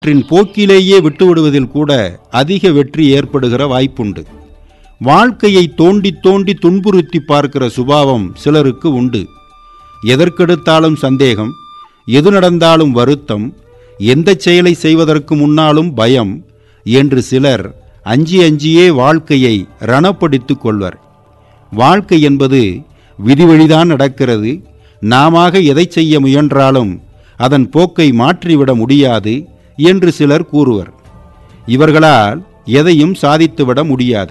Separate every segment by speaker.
Speaker 1: அவற்றின் போக்கிலேயே விட்டுவிடுவதில் கூட அதிக வெற்றி ஏற்படுகிற வாய்ப்புண்டு வாழ்க்கையை தோண்டி தோண்டி துன்புறுத்தி பார்க்கிற சுபாவம் சிலருக்கு உண்டு எதற்கெடுத்தாலும் சந்தேகம் எது நடந்தாலும் வருத்தம் எந்த செயலை செய்வதற்கு முன்னாலும் பயம் என்று சிலர் அஞ்சி அஞ்சியே வாழ்க்கையை ரணப்படுத்திக் கொள்வர் வாழ்க்கை என்பது விதிவழிதான் நடக்கிறது நாமாக எதை செய்ய முயன்றாலும் அதன் போக்கை மாற்றிவிட முடியாது என்று சிலர் கூறுவர் இவர்களால் எதையும் சாதித்துவிட முடியாது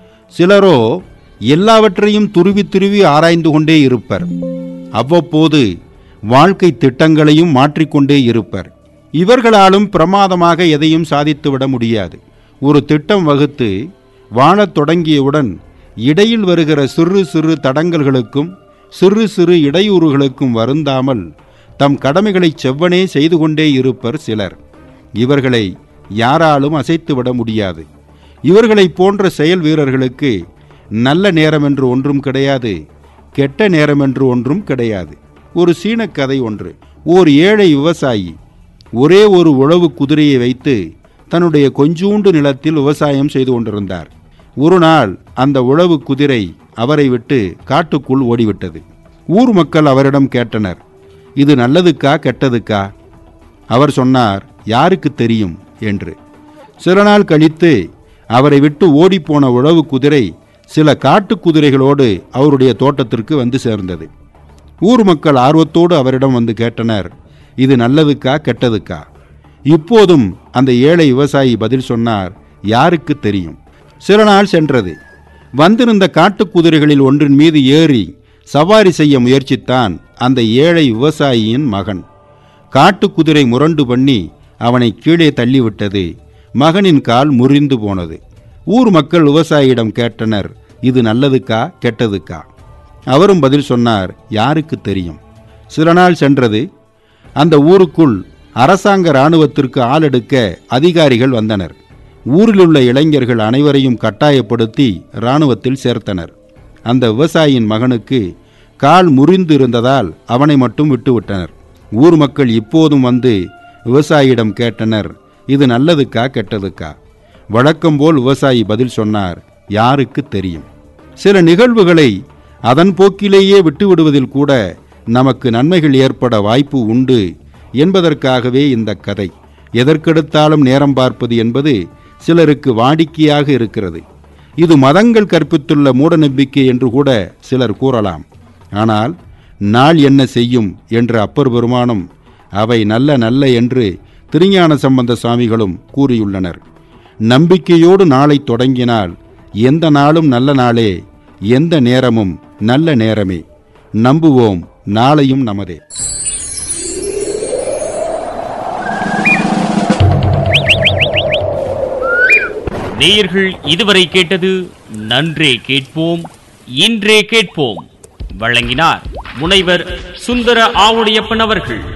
Speaker 1: சிலரோ எல்லாவற்றையும் துருவி துருவி ஆராய்ந்து கொண்டே இருப்பர் அவ்வப்போது வாழ்க்கை திட்டங்களையும் மாற்றிக்கொண்டே இருப்பர் இவர்களாலும் பிரமாதமாக எதையும் சாதித்துவிட முடியாது ஒரு திட்டம் வகுத்து வாழத் தொடங்கியவுடன் இடையில் வருகிற சிறு சிறு தடங்கல்களுக்கும் சிறு சிறு இடையூறுகளுக்கும் வருந்தாமல் தம் கடமைகளை செவ்வனே செய்து கொண்டே இருப்பர் சிலர் இவர்களை யாராலும் அசைத்துவிட முடியாது இவர்களைப் போன்ற செயல் வீரர்களுக்கு நல்ல நேரம் என்று ஒன்றும் கிடையாது கெட்ட நேரம் என்று ஒன்றும் கிடையாது ஒரு சீனக் கதை ஒன்று ஓர் ஏழை விவசாயி ஒரே ஒரு உழவு குதிரையை வைத்து தன்னுடைய கொஞ்சூண்டு நிலத்தில் விவசாயம் செய்து கொண்டிருந்தார் ஒரு நாள் அந்த உழவு குதிரை அவரை விட்டு காட்டுக்குள் ஓடிவிட்டது ஊர் மக்கள் அவரிடம் கேட்டனர் இது நல்லதுக்கா கெட்டதுக்கா அவர் சொன்னார் யாருக்கு தெரியும் என்று சில நாள் கழித்து அவரை விட்டு ஓடிப்போன உழவு குதிரை சில காட்டுக் குதிரைகளோடு அவருடைய தோட்டத்திற்கு வந்து சேர்ந்தது ஊர் மக்கள் ஆர்வத்தோடு அவரிடம் வந்து கேட்டனர் இது நல்லதுக்கா கெட்டதுக்கா இப்போதும் அந்த ஏழை விவசாயி பதில் சொன்னார் யாருக்கு தெரியும் சில நாள் சென்றது வந்திருந்த காட்டுக் குதிரைகளில் ஒன்றின் மீது ஏறி சவாரி செய்ய முயற்சித்தான் அந்த ஏழை விவசாயியின் மகன் காட்டுக் குதிரை முரண்டு பண்ணி அவனை கீழே தள்ளிவிட்டது மகனின் கால் முறிந்து போனது ஊர் மக்கள் விவசாயியிடம் கேட்டனர் இது நல்லதுக்கா கெட்டதுக்கா அவரும் பதில் சொன்னார் யாருக்கு தெரியும் சில நாள் சென்றது அந்த ஊருக்குள் அரசாங்க இராணுவத்திற்கு ஆளெடுக்க அதிகாரிகள் வந்தனர் ஊரிலுள்ள இளைஞர்கள் அனைவரையும் கட்டாயப்படுத்தி இராணுவத்தில் சேர்த்தனர் அந்த விவசாயியின் மகனுக்கு கால் முறிந்து இருந்ததால் அவனை மட்டும் விட்டுவிட்டனர் ஊர் மக்கள் இப்போதும் வந்து விவசாயியிடம் கேட்டனர் இது நல்லதுக்கா கெட்டதுக்கா வழக்கம்போல் விவசாயி பதில் சொன்னார் யாருக்கு தெரியும் சில நிகழ்வுகளை அதன் போக்கிலேயே விட்டுவிடுவதில் கூட நமக்கு நன்மைகள் ஏற்பட வாய்ப்பு உண்டு என்பதற்காகவே இந்த கதை எதற்கெடுத்தாலும் நேரம் பார்ப்பது என்பது சிலருக்கு வாடிக்கையாக இருக்கிறது இது மதங்கள் கற்பித்துள்ள மூடநம்பிக்கை என்று கூட சிலர் கூறலாம் ஆனால் நாள் என்ன செய்யும் என்ற அப்பர் பெருமானும் அவை நல்ல நல்ல என்று திருஞான சம்பந்த சுவாமிகளும் கூறியுள்ளனர் நம்பிக்கையோடு நாளை தொடங்கினால் எந்த நாளும் நல்ல நாளே எந்த நேரமும் நல்ல நேரமே நம்புவோம் நாளையும் நமதே
Speaker 2: நேயர்கள் இதுவரை கேட்டது நன்றே கேட்போம் இன்றே கேட்போம் வழங்கினார் முனைவர் சுந்தர ஆவுடையப்பன் அவர்கள்